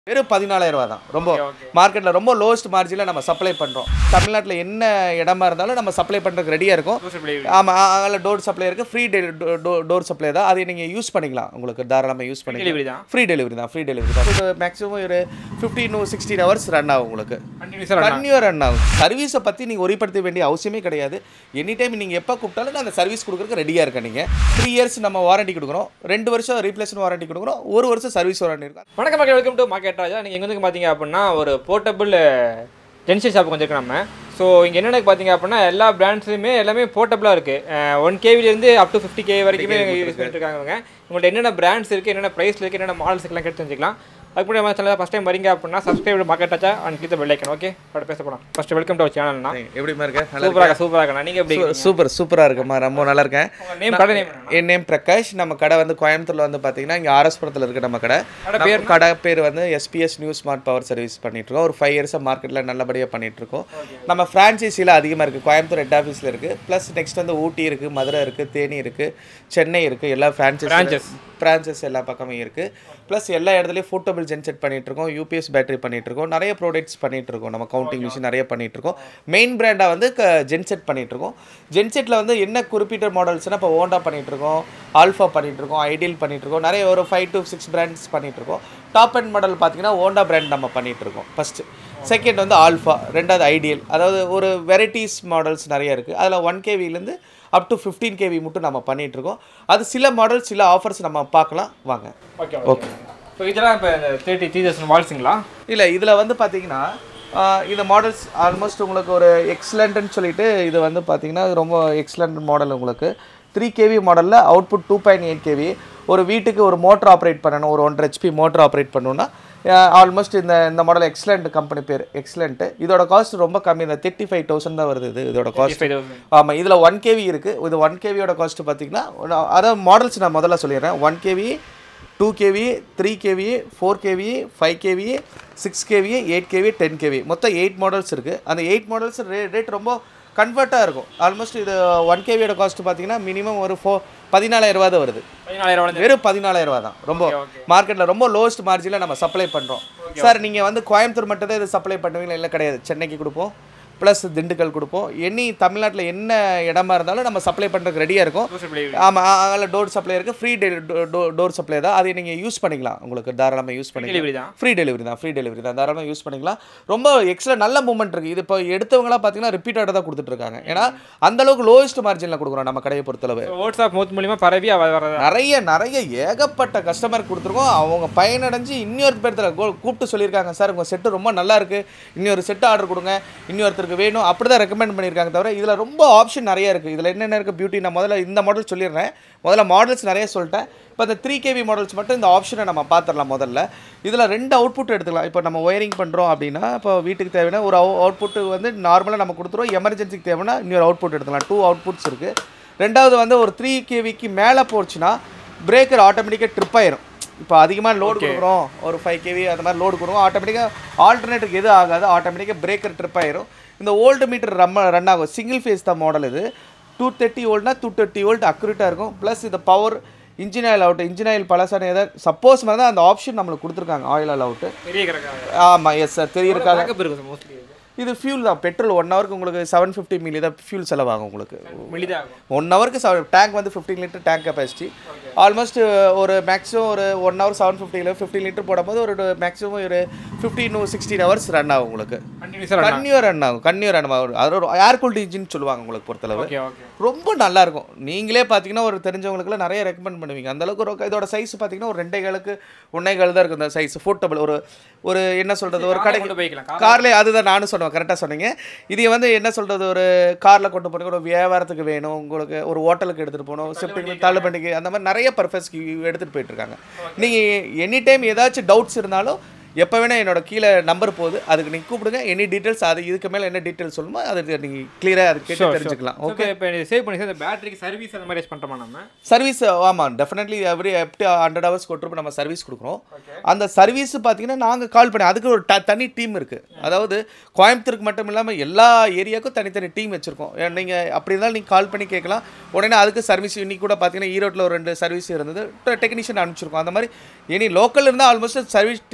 வெறும் பதினாலாயிரம் ரூபா தான் ரொம்ப okay. மார்க்கெட்டில் ரொம்ப லோவஸ்ட் மார்ஜினில் நம்ம சப்ளை பண்ணுறோம் தமிழ்நாட்டில் என்ன இடமா இருந்தாலும் நம்ம சப்ளை பண்ணுறதுக்கு ரெடியாக இருக்கும் Doorstep delivery. ஆமாம் அதில் டோர் சப்ளை இருக்குது ஃப்ரீ டோர் சப்ளை தான் அதை நீங்கள் யூஸ் பண்ணிக்கலாம் உங்களுக்கு தாராளமாக யூஸ் delivery பண்ணிக்கலாம் தான். ஃப்ரீ டெலிவரி தான் ஃப்ரீ டெலிவரி தான் இது மேக்ஸிமம் ஒரு fifteen to sixteen hours run ஆகும் உங்களுக்கு Continuous ஆ run ஆகும். கன்னியூ ரன் ஆகும் சர்வீஸை பற்றி நீங்கள் ஒரிப்படுத்த வேண்டிய அவசியமே கிடையாது எனி டைம் நீங்கள் எப்போ கூப்பிட்டாலும் நான் அந்த சர்வீஸ் கொடுக்குறதுக்கு ரெடியாக இருக்கேன் நீங்கள் த்ரீ இயர்ஸ் நம்ம வாரண்டி கொடுக்குறோம் ரெண்டு வருஷம் ரீப்ளேஸ்மெண்ட் வாரண்டி கொடுக்குறோம் ஒரு வருஷம் சர்வீஸ் வாரண்டி இருக்கும் வணக்கம் மக்கள் வெல்கம் டு மார்க்கெட் ராஜா நீங்கள் எங்கே வந்து பார்த்தீங்க அப்படின்னா ஒரு போர்ட்டபிள் ஜென்சி ஷாப் வந்திருக்கோம் நம்ம ஸோ இங்கே என்னென்ன பார்த்தீங்க அப்படின்னா எல்லா பிராண்ட்ஸுமே எல்லாமே போர்ட்டபுளாக இருக்குது ஒன் கேவிலேருந்து அப் டு ஃபிஃப்டி கே வரைக்குமே யூஸ் பண்ணிட்டு இருக்காங்க இவங்க உங்கள்ட்ட என்னென்ன பிராண்ட்ஸ் இருக்குது என்னென்ன ப்ரைஸில் இருக்குது என்னென்ன மாடல்ஸ் எல்லாம் கேட்டு தெரிஞ்சுக்கலாம் அதுக்கு முன்னாடி நம்ம சேனல் ஃபஸ்ட் டைம் வரீங்க அப்படின்னா subscribe market Raja and click bell icon okay அப்படி பேச போகலாம் ஃபஸ்ட்டு வெல்கம் டு அவர் சேனல்னா எப்படிமா இருக்க நல்லா சூப்பராக சூப்பராக இருக்கா நீங்கள் எப்படி சூ- சூப்பர் சூப்பராக இருக்குமா ரொம்ப நல்லா இருக்கேன் உங்கள் நேம் கடை நேம் என் நேம் பிரகாஷ் நம்ம கடை வந்து கோயம்புத்தூர்ல வந்து பார்த்தீங்கன்னா இங்கே ஆர்எஸ்புரத்தில் இருக்கு நம்ம கடை கடை நம்ம கடை பேர் வந்து SBS new smart power service பண்ணிட்டு இருக்கோம் ஒரு ஃபைவ் இயர்ஸாக மார்க்கெட்டில் நல்லபடியாக பண்ணிட்டு இருக்கோம் நம்ம ஃப்ரான்ச்சைஸியில் அதிகமாக இருக்குது கோயம்புத்தூர் ஹெட் ஆஃபீஸில் இருக்குது ப்ளஸ் நெக்ஸ்ட் வந்து ஊட்டி இருக்குது மதுரை இருக்குது தேனி இருக்குது சென்னை இருக்குது எல்லா Branches. ஃப்ரான்ச்சைஸ் பிரான்ச்சஸ் எல்லா பக்கமும் இருக்குது ப்ளஸ் எல்லா இடத்துலையும் ஃபோட்டோபிள் ஜென்செட் பண்ணிட்டு இருக்கோம் யூபிஎஸ் பேட்டரி பண்ணிட்டு இருக்கோம் நிறைய ப்ராடக்ட்ஸ் பண்ணிட்டு இருக்கோம் நம்ம கவுண்டிங் மிஷின் நிறைய பண்ணிட்டு இருக்கோம் மெயின் பிராண்டாக வந்து ஜென்செட் பண்ணிட்டு இருக்கோம் ஜென்செட்டில் வந்து என்ன குறிப்பிட்ட மாடல்ஸ்னால் இப்போ ஓண்டா பண்ணிட்டு இருக்கோம் ஆல்ஃபா பண்ணிட்டு இருக்கோம் ஐடியல் பண்ணிட்டு இருக்கோம் நிறைய ஒரு ஃபைவ் டு சிக்ஸ் பிராண்ட்ஸ் பண்ணிட்டு இருக்கோம் டாப் அண்ட் மாடல் பார்த்தீங்கன்னா ஓண்டா பிராண்ட் நம்ம பண்ணிட்டு இருக்கோம் ஃபர்ஸ்ட் செகண்ட் வந்து ஆல்ஃபா ரெண்டாவது ஐடியல் அதாவது ஒரு வெரைட்டிஸ் மாடல்ஸ் நிறைய இருக்குது அதில் ஒன் கேவிலேருந்து அப் டு ஃபிஃப்டீன் கேவி மட்டும் நம்ம பண்ணிட்டு இருக்கோம் அது சில மாடல்ஸ் சில ஆஃபர்ஸ் நம்ம பார்க்கலாம் வாங்க ஓகே ஓகே ஸோ இதெல்லாம் இப்போ தேர்ட்டி த்ரீ தௌசண்ட் வால்ஸுங்களா இல்லை இதில் வந்து பார்த்தீங்கன்னா ஆஹ் இந்த மாடல்ஸ் ஆல்மோஸ்ட் உங்களுக்கு ஒரு எக்ஸலண்ட்னு சொல்லிட்டு இது வந்து பார்த்தீங்கன்னா ரொம்ப எக்ஸலண்ட் மாடல் உங்களுக்கு த்ரீ கேவி மாடலில் output two point eight KV ஒரு வீட்டுக்கு ஒரு மோட்டர் ஆப்ரேட் பண்ணணும் ஒரு ஒன்றரை ஹெச்பி மோட்டர் ஆப்ரேட் பண்ணணும்னா ஆல்மோஸ்ட் இந்த இந்த மாடல் எக்ஸலண்ட் கம்பெனி பேர் எக்ஸலண்ட்டு இதோட காஸ்ட் ரொம்ப கம்மி இந்த தேர்ட்டி ஃபைவ் தௌசண்ட் தான் வருது இது இதோட காஸ்ட் ஃபைவ் தௌசண்ட் ஆமாம் இதில் ஒன் கேவி இருக்குது இது ஒன் கேவியோட காஸ்ட் பார்த்தீங்கன்னா அதாவது மாடல்ஸ் நான் முதல்ல சொல்லிடுறேன் one KV two KV three KV four KV five KV six KV eight KV ten KV மொத்தம் எயிட் மாடல்ஸ் இருக்குது அந்த எயிட் மாடல்ஸ் ரே ரேட் ரொம்ப கன்வெர்ட்டாக இருக்கும் ஆல்மோஸ்ட் இது ஒன் கேவியோட காஸ்ட் பார்த்தீங்கன்னா மினிமம் ஒரு ஃபோ பதினாலாயிரம் ரூபா தான் வருது பதினாலாயிரம் வந்து வெறும் பதினாலாயிரம் ரூபா தான் ரொம்ப okay. மார்க்கெட்டில் ரொம்ப லோவஸ்ட் மார்ஜினில் நம்ம சப்ளை பண்ணுறோம் சார் நீங்கள் வந்து கோயம்புத்தூர் மட்டும் தான் இது சப்ளை பண்ணுவீங்களா இல்லை கிடையாது சென்னைக்கு கொடுப்போம் ப்ளஸ் திண்டுக்கல் கொடுப்போம் எனி தமிழ்நாட்டில் என்ன இடமா இருந்தாலும் நம்ம சப்ளை பண்ணுறதுக்கு ரெடியாக இருக்கும் Doorstep delivery. ஆமாம் அதில் டோர் சப்ளை இருக்குது ஃப்ரீ டோர் சப்ளை தான் அதை நீங்கள் யூஸ் பண்ணிக்கலாம் உங்களுக்கு தாராளமாக யூஸ் பண்ணிக்கலாம் டெலிவரி தான் ஃப்ரீ டெலிவரி தான் ஃப்ரீ டெலிவரி தான் தாராளமாக யூஸ் பண்ணிக்கலாம் ரொம்ப எக்ஸலண்ட் நல்ல மூமெண்ட் இருக்குது இது இப்போ எடுத்தவங்களாம் பார்த்தீங்கன்னா ரிப்பீட்டடாக தான் கொடுத்துட்டு இருக்காங்க ஏன்னா அந்த அளவுக்கு லோவஸ்ட் மார்ஜினில் கொடுக்குறோம் நம்ம கடையை பொறுத்தளவு வாட்ஸ்அப் மவுத் மூலியமா பரவி அவ வரதா நிறைய நிறைய ஏகப்பட்ட கஸ்டமர் கொடுத்துருக்கோம் அவங்க பயனடைஞ்சு இன்னொரு பேர்த்தில் கூப்பிட்டு சொல்லியிருக்காங்க சார் உங்கள் செட்டு ரொம்ப நல்லா இருக்கு இன்னொரு செட்டு ஆர்டர் கொடுங்க இன்னொருத்தருக்கு வேணும் அப்படி தான் ரெக்கமெண்ட் பண்ணியிருக்காங்க தவிர இதில் ரொம்ப ஆப்ஷன் நிறைய இருக்குது இதில் என்னென்ன இருக்குது பியூட்டி நான் முதல்ல இந்த மாடல் சொல்லிடுறேன் முதல்ல மாடல்ஸ் நிறைய சொல்லிட்டேன் இப்போ இந்த த்ரீ கேவி மாடல்ஸ் மட்டும் இந்த ஆப்ஷனை நம்ம பார்த்துடலாம் முதல்ல இதில் ரெண்டு அவுட்புட் எடுத்துக்கலாம் இப்போ நம்ம ஒயரிங் பண்ணுறோம் அப்படின்னா இப்போ வீட்டுக்கு தேவையான ஒரு அவுட்புட் வந்து நார்மலாக நம்ம கொடுத்துருவோம் எமர்ஜென்சிக்கு தேவைன்னா இன்னொரு அவுட்புட் எடுத்துக்கலாம் டூ அவுட்புட்ஸ் இருக்குது ரெண்டாவது வந்து ஒரு த்ரீ கேவிக்கு மேலே போச்சுன்னா பிரேக்கர் ஆட்டோமேட்டிக்காக ட்ரிப் ஆயிரும் இப்போ அதிகமாக லோடு கொடுக்குறோம் ஒரு ஃபைவ் கேவி அந்த மாதிரி லோடு கொடுக்கும் ஆட்டோமேட்டிக்காக ஆல்டர்னேட்டருக்கு எது ஆகாது ஆட்டோமேட்டிக்காக பிரேக்கர் ட்ரிப் ஆயிரும் இந்த ஓல்டு மீட்டர் ரம்ம ரன் ஆகும் சிங்கிள் ஃபேஸ் தான் மாடல் இது டூ தேர்ட்டி வோல்ட்னா டூ தேர்ட்டி வோல்ட் அக்யூரேட்டாக இருக்கும் ப்ளஸ் இந்த power engine oil out engine oil பழசான ஏதாவது சப்போஸ் மாதிரி தான் அந்த ஆப்ஷன் நம்மளுக்கு கொடுத்துருக்காங்க ஆயில் ஆல் அவுட்டு பெரிய கிடக்காங்க ஆமாம் எஸ் சார் தெரியிருக்காங்க பேக்கப் இருக்கும் மோஸ்ட்லி இது ஃபியூல் தான் பெட்ரோல் ஒன் ஹவருக்கு உங்களுக்கு செவன் ஃபிஃப்டி மில்லி தான் ஃபியூல் செலவாகும் உங்களுக்கு மில்லிதான் ஆகும் ஒன் ஹவருக்கு செவன் டேங்க் வந்து fifteen litre tank capacity almost ஒரு மேக்ஸிமம் ஒரு ஒன் ஹவர் செவன் ஃபிஃப்டியில் ஃபிஃப்டீன் லிட்டர் போடும்போது ஒரு மேக்ஸிமம் ஒரு fifteen to sixteen hours run ஆகும் உங்களுக்கு கண்டினியூஸாக கன்னியூ ரன் ஆகும் கன்னியூ ரன் ஆகும் அது ஒரு ஏர் கூல்டு இன்ஜின் சொல்லுவாங்க உங்களுக்கு பொறுத்தளவு ஓகே ஓகே ரொம்ப நல்லா இருக்கும் நீங்களே பார்த்தீங்கன்னா ஒரு தெரிஞ்சவங்களுக்குலாம் நிறைய ரெக்கமெண்ட் பண்ணுவீங்க அந்த அளவுக்கு ஒரு இதோட சைஸ் பார்த்தீங்கன்னா ஒரு ரெண்டே காலுக்கு ஒன்னே கால் தான் இருக்கும் இந்த சைஸ் ஃபோர்ட்டபிள் ஒரு ஒரு என்ன சொல்கிறது ஒரு கடை கொண்டு போய்க்கலாம் கார் கார்லேயே அதுதான் நானும் சொன்னேன் கரெக்டாக சொன்னீங்க இது வந்து என்ன சொல்கிறது ஒரு காரில் கொண்டு போனீங்க ஒரு வியாபாரத்துக்கு வேணும் உங்களுக்கு ஒரு ஹோட்டலுக்கு எடுத்துகிட்டு போகணும் ஷிஃப்டிங் தள்ளுபண்டிக்கு அந்த மாதிரி நிறைய பர்பஸ்க்கு எடுத்துகிட்டு போயிட்டு இருக்காங்க நீங்கள் எனி டைம் ஏதாச்சும் டவுட்ஸ் இருந்தாலும் எப்போ வேணால் என்னோட கீழே நம்பர் போகுது அதுக்கு நீங்கள் கூப்பிடுங்க எனி டீட்டெயில்ஸ் அது இதுக்கு மேலே என்ன டீட்டெயில்ஸ் சொல்லுமோ அது நீங்கள் கிளியராக அது கேட்டு தெரிஞ்சுக்கலாம் ஓகே இப்போ சேவ் பண்ணி இந்த பேட்டரிக்கு சர்வீஸ் அந்த மாதிரி யூஸ் பண்ணுறோமா நம்ம சர்வீஸ் ஆமாம் டெஃபினெட்லி எவ்ரி எப்டி ஹண்ட்ரட் ஹவர்ஸ் கொண்டு நம்ம சர்வீஸ் கொடுக்குறோம் அந்த சர்வீஸ் பார்த்தீங்கன்னா நாங்கள் கால் பண்ணி அதுக்கு ஒரு ட- தனி டீம் இருக்குது அதாவது கோயம்புத்தூருக்கு மட்டும் இல்லாமல் எல்லா ஏரியாவுக்கும் தனித்தனி டீம் வச்சுருக்கோம் நீங்கள் அப்படி இருந்தாலும் நீங்கள் கால் பண்ணி கேட்கலாம் உடனே அதுக்கு சர்வீஸ் இன்னைக்கு கூட பார்த்தீங்கன்னா ஈரோட்டில் ஒரு ரெண்டு சர்வீஸ் இருந்தது டெக்னீஷியன் அனுப்பிச்சிருக்கோம் அந்த மாதிரி எனி லோக்கல் இருந்தால் ஆல்மோஸ்ட் சர்வீஸ் டெக்னீஷியன்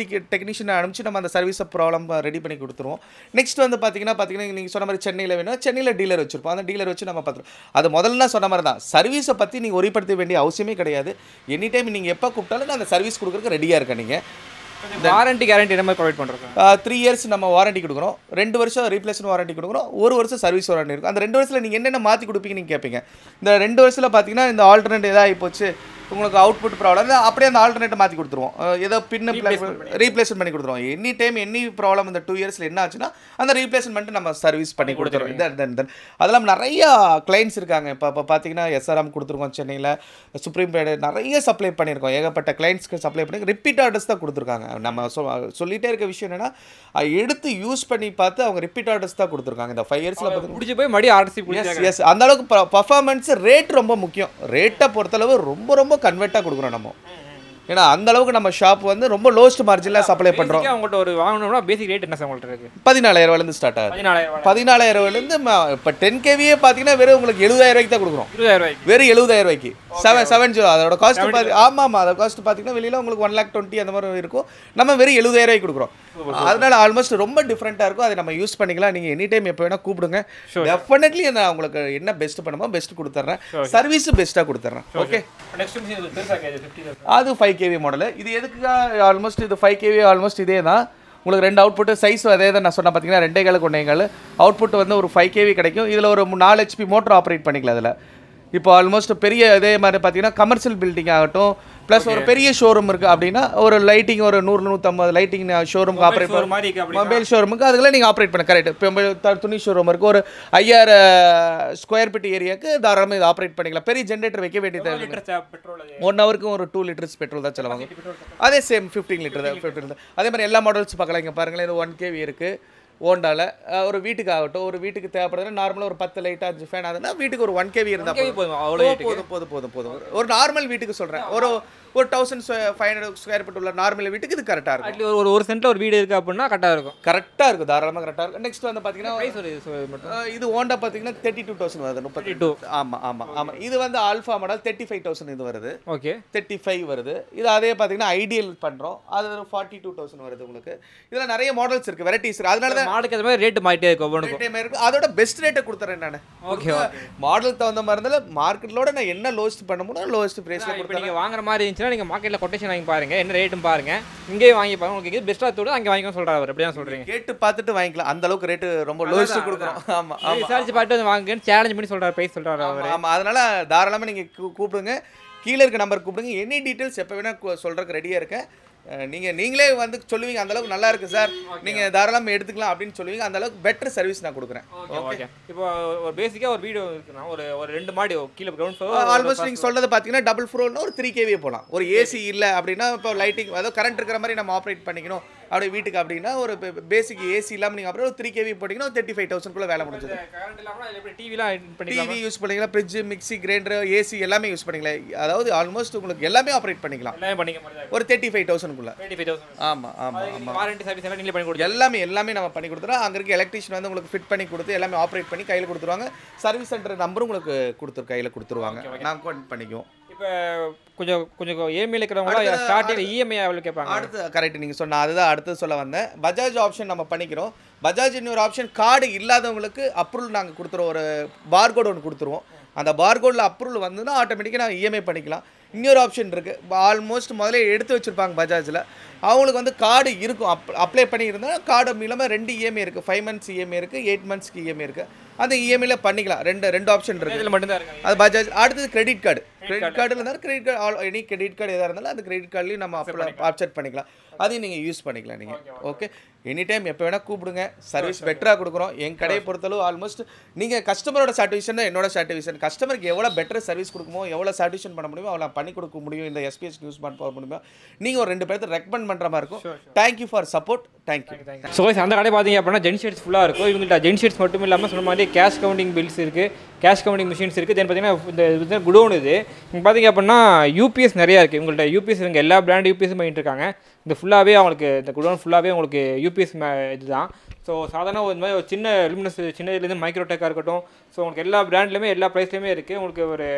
டெக்னீஷியனை அனுப்பிச்சு நம்ம அந்த சர்வீஸை ப்ராப்ளம் ரெடி பண்ணி கொடுத்துருவோம் நெக்ஸ்ட் வந்து பார்த்தீங்கன்னா பார்த்தீங்கன்னா நீங்கள் சொன்ன மாதிரி சென்னையில் வேணும் சென்னையில் டீலர் வச்சிருப்போம் அந்த டீலர் வச்சு நம்ம பார்த்துருவோம் அது முதல்ல நான் சொன்ன மாதிரி தான் சர்வீஸை பற்றி நீங்கள் ஒரிப்படுத்த வேண்டிய அவசியமே கிடையாது எனி டைம் நீங்கள் எப்போ கூப்பிட்டாலும் நான் அந்த சர்வீஸ் கொடுக்குறதுக்கு ரெடியாக இருக்கேன் நீங்கள் வாரண்டி கேரண்டி என்ன மாதிரி ப்ரொவைட் பண்ணுறோம் த்ரீ இயர்ஸ் நம்ம வாரண்டி கொடுக்குறோம் ரெண்டு வருஷம் ரீப்ளேஸ்மெண்ட் வாரண்டி கொடுக்குறோம் ஒரு வருஷம் சர்வீஸ் வாரண்டி இருக்கும் அந்த ரெண்டு வருஷத்தில் நீங்கள் என்னென்ன மாற்றி கொடுப்பீங்க நீங்கள் கேட்பீங்க இந்த ரெண்டு வருஷத்தில் பார்த்தீங்கன்னா இந்த ஆல்டர்னேட் இதாகி போச்சு உங்களுக்கு அவுட்புட் ப்ராப்ளம் அப்படியே அந்த ஆல்டர்னேட்டை மாற்றி கொடுத்துருவோம் அஹ் ஏதோ பின்னு ரீப்ளேஸ்மெண்ட் பண்ணி கொடுத்துருவோம் எனி டைம் எனி ப்ராப்ளம் இந்த டூ இயர்ஸில் என்ன ஆச்சுன்னா அந்த ரீப்ளேஸ்மெண்ட் நம்ம சர்வீஸ் பண்ணி கொடுத்துருவோம் தென் தென் தென் அதெல்லாம் நிறைய கிளைண்ட்ஸ் இருக்காங்க இப்போ இப்போ பார்த்தீங்கன்னா எஸ்ஆர்எம் கொடுத்துருக்கோம் சென்னையில் சுப்ரீம் பேடு நிறைய சப்ளை பண்ணியிருக்கோம் ஏகப்பட்ட கிளைண்ட்ஸ்க்கு சப்ளை பண்ணி ரிப்பீட் ஆர்டர்ஸ் தான் கொடுத்துருக்காங்க நம்ம சொ சொல்லிட்டே இருக்க விஷயம் என்னன்னா அஹ் எடுத்து யூஸ் பண்ணி பார்த்து அவங்க ரிப்பீட் ஆர்டர்ஸ் தான் கொடுத்துருக்காங்க இந்த ஃபைவ் இயர்ஸில் பார்த்தீங்கன்னா முடிச்சு போய் மறுபடியும் ஆர்சி எஸ் பிடிச்சி எஸ் அந்த அளவுக்கு பர்ஃபார்மன்ஸ் ரேட் ரொம்ப முக்கியம் ரேட்டை பொறுத்தளவு ரொம்ப ரொம்ப கன்வெர்ட்டாக கொடுக்குறோம் நம்ம ஏன்னா அந்த அளவுக்கு நம்ம ஷாப் வந்து ரொம்ப லோஸ்ட் மார்ஜினில் சப்ளை பண்ணுறோம் அவங்கள்ட்ட ஒரு வாங்கணும்னா பேசிக் ரேட் என்ன சார் உங்கள்ட்ட இருக்கு பதினாலாயிரம் ரூபாயிலேருந்து ஸ்டார்ட் ஆகுது பதினாலாயிரம் பதினாலாயிரம் ரூபாயிலேருந்து இப்போ டென் கேவியே பார்த்தீங்கன்னா வெறும் உங்களுக்கு எழுபதாயிரம் ரூபாய்க்கு தான் கொடுக்குறோம் இருபதாயிரம் ரூபாய்க்கு வெறும் எழுபதாயிரம் ரூபாய்க்கு செவன் செவன் ஜீரோ அதோட காஸ்ட் பார்த்து ஆமாம் ஆமாம் அதோட காஸ்ட் பார்த்தீங்கன்னா வெளியில் உங்களுக்கு ஒன் லேக் டுவெண்ட்டி அந்த மாதிரி இருக்கும் நம்ம வெறும் எழுபதாயிரம் ரூபாய்க்கு கொடுக்குறோம் அதனால ஆல்மோஸ்ட் ரொம்ப டிஃப்ரெண்ட்டாக இருக்கும் அதை நம்ம யூஸ் பண்ணிக்கலாம் நீங்கள் எனி டைம் எப்போ வேணால் கூப்பிடுங்க டெஃபினெட்லி நான் உங்களுக்கு என்ன பெஸ்ட் பண்ணுமோ பெஸ்ட் கொடுத்துட்றேன் சர்வீஸும் பெஸ்ட்டாக கொடுத்துட்றேன் ஓகே நெக்ஸ்ட் மிஷின் பெருசாக கேஜ் ஃபிஃப்டி அது ஃபைவ் கேவி மாடல் இது எதுக்கு ஆல்மோஸ்ட் இது ஃபைவ் கேவி ஆல்மோஸ்ட் இதே தான் உங்களுக்கு ரெண்டு அவுட்புட் சைஸ் அதே தான் நான் சொன்ன பார்த்தீங்கன்னா ரெண்டே காலுக்கு ஒன்றே கால் அவுட்புட் வந்து ஒரு ஃபைவ் கேவி கிடைக்கும் இதில் ஒரு மு- நாலு ஹெச்பி மோட்டர் ஆப்ரேட் பண்ணிக்கலாம் அதில் இப்போ ஆல்மோஸ்ட் பெரிய இதே மாதிரி பார்த்தீங்கன்னா கமர்ஷியல் பில்டிங் ஆகட்டும் ப்ளஸ் ஒரு பெரிய ஷோரூம் இருக்குது அப்படின்னா ஒரு லைட்டிங் ஒரு நூறு நூற்றம்பது லைட்டிங் ஷோரூம்க்கு ஆப்ரேட் ஒரு மாதிரி இருக்கு அப்படி மொபைல் ஷோரூமுக்கு அதுக்கெல்லாம் நீங்கள் ஆப்ரேட் பண்ண கரெக்ட் இப்போ மொபைல் த- துணி ஷோரூம் இருக்குது ஒரு ஐயாயிரம் ஸ்கொயர் ஃபீட் ஏரியாவுக்கு தாராளமாக இது ஆப்ரேட் பண்ணிக்கலாம் பெரிய ஜென்ரேட்டர் வைக்க வேண்டியது லிட்டர் பெட்ரோல் அது ஒன் ஹவருக்கு ஒரு டூ லிட்டர்ஸ் பெட்ரோல் தான் செலவாகும் அதே சேம் ஃபிஃப்டீன் லிட்டர் தான் ஃபிஃப்டீன் அதே மாதிரி எல்லா மாடல்ஸ் பார்க்கலாம் இங்கே பாருங்களேன் இது ஒன் கேவி இருக்குது ஓண்டால அஹ் ஒரு வீட்டுக்கு ஆகட்டும் ஒரு வீட்டுக்கு தேவைப்படுதுன்னா நார்மலாக ஒரு பத்து லைட் அஞ்சு ஃபேன் அதுனா வீட்டுக்கு ஒரு ஒன் கேவி இருந்தால் கேவி போதும் அவ்வளோ போதும் போதும் போதும் போதும் ஒரு நார்மல் வீட்டுக்கு சொல்கிறேன் ஒரு ஒரு thousand five hundred square feet உள்ள நார்மல் வீட்டுக்கு இது கரெக்டாக இருக்கும் அட்லி ஒரு ஒரு சென்ட்ல ஒரு வீடு இருக்கு அப்படின்னா கரெக்டாக இருக்கும் கரெக்டாக இருக்கும் தாராளமாக கரெக்டாக இருக்கும் நெக்ஸ்ட் வந்து பார்த்தீங்கன்னா ப்ரைஸ் ஒரு இது மட்டும் அஹ் இது ஹோண்டா பார்த்தீங்கன்னா தேர்ட்டி டூ தௌசண்ட் வருது முப்பத்தி டூ ஆமாம் ஆமாம் ஆமாம் இது வந்து alpha model thirty five thousand இது வருது ஓகே தேர்ட்டி ஃபைவ் வருது இது அதே பார்த்தீங்கன்னா ஐடியல் பண்ணுறோம் அது ஒரு ஃபார்ட்டி டூ தௌசண்ட் வருது உங்களுக்கு இதில் நிறைய மாடல்ஸ் இருக்குது வெரைட்டிஸ் இருக்குது அதனால தான் மாடுக்கு ஏற்ற மாதிரி ரேட் மாறிட்டே இருக்கும் ஒவ்வொன்றுக்கும் டைம் இருக்குது அதோட பெஸ்ட் ரேட்டை கொடுத்துறேன் நான் ஓகே மாடல் தகுந்த மாதிரி இருந்தாலும் மார்க்கெட்டோட நான் என்ன லோஸ்ட் பண்ண முடியும் லோஸ்ட் ப்ரைஸில் இப்போ கொடுத்தேன் நீங்கள் வாங்குற மாதிரி இருந்துச்சுன்னா நீங்கள் மார்க்கெட்டில் கொட்டேஷன் வாங்கி பாருங்க என்ன ரேட்டும் பாருங்க இங்கேயே வாங்கி பாருங்க உங்களுக்கு இது பெஸ்ட்டாக தோடு அங்கே வாங்கிக்கணும் சொல்கிறார் அவர் அப்படியே சொல்கிறீங்க கேட்டு பார்த்துட்டு வாங்கிக்கலாம் அந்த அளவுக்கு ரேட்டு ரொம்ப லோஸ்ட் கொடுக்குறோம் ஆமாம் ஆமாம் விசாரிச்சு பார்த்து வந்து வாங்குங்கன்னு சேலஞ்ச் பண்ணி சொல்கிறார் ப்ரைஸ் சொல்கிறார் அவர் ஆமாம் அதனால தாராளமாக நீங்கள் கூப்பிடுங்க கீழே இருக்க நம்பர் கூப்பிடுங்க எனி டீட்டெயில்ஸ் எப்போ வேணால் சொல்கிறதுக்கு ரெடியாக இருக்கேன் அஹ் நீங்க நீங்களே வந்து சொல்லுவீங்க அந்த அளவுக்கு நல்லா இருக்கு சார் நீங்க தாராளமாக எடுத்துக்கலாம் அப்படின்னு சொல்லுவீங்க அந்த அளவுக்கு பெட்டர் சர்வீஸ் நான் கொடுக்குறேன் ஓகே ஓகே இப்போ ஒரு பேசிக்காக ஒரு வீடியோ இருக்குன்னா ஒரு ஒரு ரெண்டு மாடி கீழே கிரவுண்ட் ஃப்ளோர் ஆல்மோஸ்ட் நீங்கள் சொல்றது பார்த்தீங்கன்னா டபுள் ஃப்ளோர்னா ஒரு த்ரீ கேவியே போகலாம் ஒரு ஏசி இல்லை அப்படின்னா இப்போ லைட்டிங் அதாவது கரண்ட் இருக்கிற மாதிரி நம்ம ஆப்ரேட் பண்ணிக்கணும் அப்படியே வீட்டுக்கு அப்படின்னா ஒரு பேசிக் ஏசி இல்லாமல் நீங்கள் அப்புறம் ஒரு த்ரீ கேவி போட்டிங்கன்னா தேர்ட்டி ஃபைவ் தௌசண்ட்குள்ளே வேலை முடிஞ்சது கரண்ட் இல்லாமல் எப்படி டிவிலாம் பண்ணிக்கலாம் டிவி யூஸ் பண்ணிக்கலாம் ஃப்ரிட்ஜ் மிக்ஸி கிரைண்டர் ஏசி எல்லாமே யூஸ் பண்ணிக்கலாம் அதாவது ஆல்மோஸ்ட் உங்களுக்கு எல்லாமே ஆப்ரேட் பண்ணிக்கலாம் எல்லாமே பண்ணிக்க மாதிரி ஒரு தேர்ட்டி ஃபைவ் தௌசண்ட்குள்ளே டுவெண்ட்டி ஃபைவ் தௌசண்ட் ஆமாம் ஆமாம் ஆமாம் வாரண்டி சர்வீஸ் எல்லாம் நீங்களே பண்ணி கொடுத்து எல்லாமே எல்லாமே நம்ம பண்ணி கொடுத்துறோம் அங்கே இருக்க எலக்ட்ரிஷியன் வந்து உங்களுக்கு ஃபிட் பண்ணி கொடுத்து எல்லாமே ஆப்ரேட் பண்ணி கையில் கொடுத்துருவாங்க சர்வீஸ் சென்டர் நம்பரும் உங்களுக்கு கொடுத்துரு கையில் கொடுத்துருவாங்க நாங்கள் கொண்டு பண்ணிக்குவோம் இப்போ கொஞ்சம் கொஞ்சம் ஏழ்மையில் இருக்கிறவங்க ஸ்டார்டிங் இஎம்ஐ எவ்வளோ கேட்பாங்க அடுத்து கரெக்ட் நீங்கள் சொன்ன அதுதான் அடுத்து சொல்ல வந்தேன் பஜாஜ் ஆப்ஷன் நம்ம பண்ணிக்கிறோம் பஜாஜ் இன்னொரு ஆப்ஷன் கார்டு இல்லாதவங்களுக்கு அப்ரூவல் நாங்கள் கொடுத்துருவோம் ஒரு பார்கோடு ஒன்று கொடுத்துருவோம் அந்த பார்கோடில் அப்ரூவல் வந்துன்னா ஆட்டோமேட்டிக்காக நாங்கள் இஎம்ஐ பண்ணிக்கலாம் இன்னொரு ஆப்ஷன் இருக்குது ஆல்மோஸ்ட் முதல்ல எடுத்து வச்சுருப்பாங்க பஜாஜில் அவங்களுக்கு வந்து கார்டு இருக்கும் அப் அப்ளை பண்ணியிருந்தா கார்டு இல்லாமல் ரெண்டு இஎம்ஐ இருக்குது ஃபைவ் மந்த்ஸ் இஎம்ஐ இருக்குது எயிட் மந்த்ஸ்க்கு இஎம்ஐ இருக்குது அந்த இஎம்ஐல பண்ணிக்கலாம் ரெண்டு ரெண்டு ஆப்ஷன் இருக்குது இதில் மட்டும்தான் இருக்காங்க அது பஜாஜ் அடுத்தது கிரெடிட் கார்டு கிரெடிட் கார்டில் இருந்தாலும் credit card any credit card எதாக இருந்தாலும் அந்த கிரெடிட் கார்டுலையும் நம்ம அப்ளை ஆப்செட் பண்ணிக்கலாம் அதையும் நீங்கள் யூஸ் பண்ணிக்கலாம் நீங்கள் ஓகே எனி டைம் எப்போ வேணால் கூப்பிடுங்க சர்வீஸ் பெட்டராக கொடுக்குறோம் என் கடையை பொறுத்தளவு ஆல்மோஸ்ட் நீங்கள் கஸ்டமரோட சாட்டிஸ்ஃபேக்ஷன் தான் என்னோட சாட்டிஸ்ஃபேக்ஷன் கஸ்டமருக்கு எவ்வளோ பெட்டர் சர்வீஸ் கொடுக்குமோ எவ்வளோ சாட்டிஸ்ஃபேக்ஷன் பண்ண முடியுமோ அவ்வளோ பண்ணி கொடுக்க முடியும் இந்த எஸ்பிஎஸ் யூஸ் பண்ண போக முடியுமோ நீங்கள் ஒரு ரெண்டு பேர்த்து ரெக்கமெண்ட் பண்ணுற மாதிரி இருக்கும் thank you for support thank you so அந்த கடை பார்த்தீங்க அப்படின்னா ஜென் ஷீட்ஸ் ஃபுல்லாக இருக்கும் இவங்கள்ட்ட ஜென் ஷீட்ஸ் மட்டும் இல்லாமல் சொன்ன மாதிரி கேஷ் கவுண்டிங் பில்ஸ் இருக்குது கேஷ் கவுண்டிங் மிஷின்ஸ் இருக்குது தென் பார்த்தீங்கன்னா இந்த குடோன் இது இங்கே பார்த்தீங்க அப்படின்னா யூபிஎஸ் நிறையா இருக்குது இவங்கள்ட்ட யூபிஎஸ் இவங்க எல்லா பிராண்ட் யூபிஎஸும் பண்ணிட்டு இருக்காங்க இந்த ஃபுல்லாகவே அவங்களுக்கு இந்த குடோன் ஃபுல்லாகவே உங்களுக்கு யூபிஎஸ் இதுதான் ஸோ சாதாரண ஒரு மாதிரி ஒரு சின்ன லுமினஸ் சின்னதுலேருந்து மைக்ரோடெக்காக இருக்கட்டும் ஸோ உங்களுக்கு எல்லா பிராண்ட்லையுமே எல்லா ப்ரைஸ்லையுமே இருக்குது உங்களுக்கு ஒரு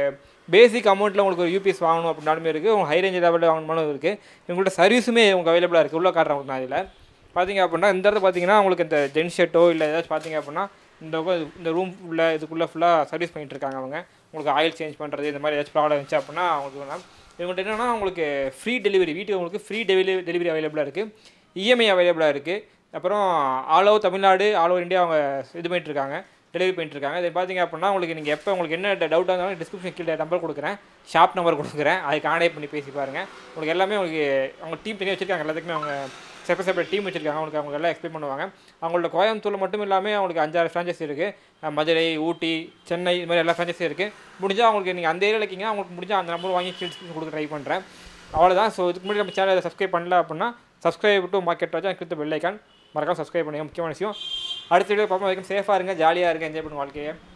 பேசிக் அமௌண்ட்டில் உங்களுக்கு ஒரு யூபிஎஸ் வாங்கணும் அப்படின்னாலுமே இருக்குது உங்கள் ஹை ரேஞ்ச் லெவலில் வாங்கணுமாலும் இருக்குது இவங்கள்ட்ட சர்வீஸுமே உங்களுக்கு அவைலபிளாக இருக்குது உள்ள காட்டுறேன் உங்களுக்கு நான் இதில் பார்த்தீங்க அப்படின்னா இந்த இடத்துல பார்த்தீங்கன்னா உங்களுக்கு இந்த ஜென் ஷர்ட்டோ இல்லை ஏதாச்சும் பார்த்தீங்க அப்படின்னா இந்த பக்கம் இந்த ரூம் உள்ள இதுக்குள்ளே ஃபுல்லாக சர்வீஸ் பண்ணிட்டு இருக்காங்க அவங்க உங்களுக்கு ஆயில் சேஞ்ச் பண்ணுறது இந்த மாதிரி ஏதாச்சும் ப்ராப்ளம் இருந்துச்சு அப்படின்னா அவங்களுக்கு வேணாம் இவங்கள்ட்ட என்னென்னா உங்களுக்கு ஃப்ரீ டெலிவரி வீட்டுக்கு உங்களுக்கு ஃப்ரீ டெலிவரி டெலிவரி அவைலபிளாக இருக்குது இஎம்ஐ அவைலபிளாக இருக்குது அப்புறம் all over Tamil Nadu all over India அவங்க இது பண்ணிட்டு இருக்காங்க டெலிவரி பண்ணிட்டு இருக்காங்க இதை பார்த்தீங்க அப்படின்னா உங்களுக்கு நீங்கள் எப்போ உங்களுக்கு என்ன டவுட்டாக இருந்தாலும் டிஸ்கிரிப்ஷன் கீழே நம்பர் கொடுக்குறேன் ஷாப் நம்பர் கொடுக்குறேன் அதுக்கு கான்டாக்ட் பண்ணி பேசி பாருங்கள் உங்களுக்கு எல்லாமே உங்களுக்கு அவங்க டீம் தனியாக வச்சிருக்காங்க எல்லாத்துக்குமே அவங்க செப்பரேட் செப்பரேட் டீம் வச்சிருக்காங்க அவங்களுக்கு அவங்க எல்லாம் எக்ஸ்பிளைன் பண்ணுவாங்க அவங்களோட கோயம்புத்தூர் மட்டும் இல்லாமல் அவங்களுக்கு அஞ்சாறு ஃப்ரான்ச்சைஸ் இருக்குது மதுரை ஊட்டி சென்னை இது மாதிரி எல்லா ஃப்ரான்ச்சைஸும் இருக்குது முடிஞ்சால் அவங்களுக்கு நீங்கள் அந்த ஏரியாவில் இருக்கீங்க அவங்களுக்கு முடிஞ்சால் அந்த நம்பர் வாங்கி கீழ் கொடுக்க ட்ரை பண்ணுறேன் அவ்வளோதான் ஸோ இதுக்கு முன்னாடி நம்ம சேனலை சப்ஸ்கிரைப் பண்ணல அப்படின்னா சப்ஸ்கிரைப் டு மார்க்கெட் ராஜா கிட்ட பெல் ஐக்கான் மறக்காம சப்ஸ்கிரைப் பண்ணுங்க முக்கியமான விஷயம் அடுத்த வீடியோ பார்ப்போம் வரைக்கும் சேஃபாக இருங்க ஜாலியாக இருங்க என்ஜாய் பண்ணுங்க வாழ்க்கையை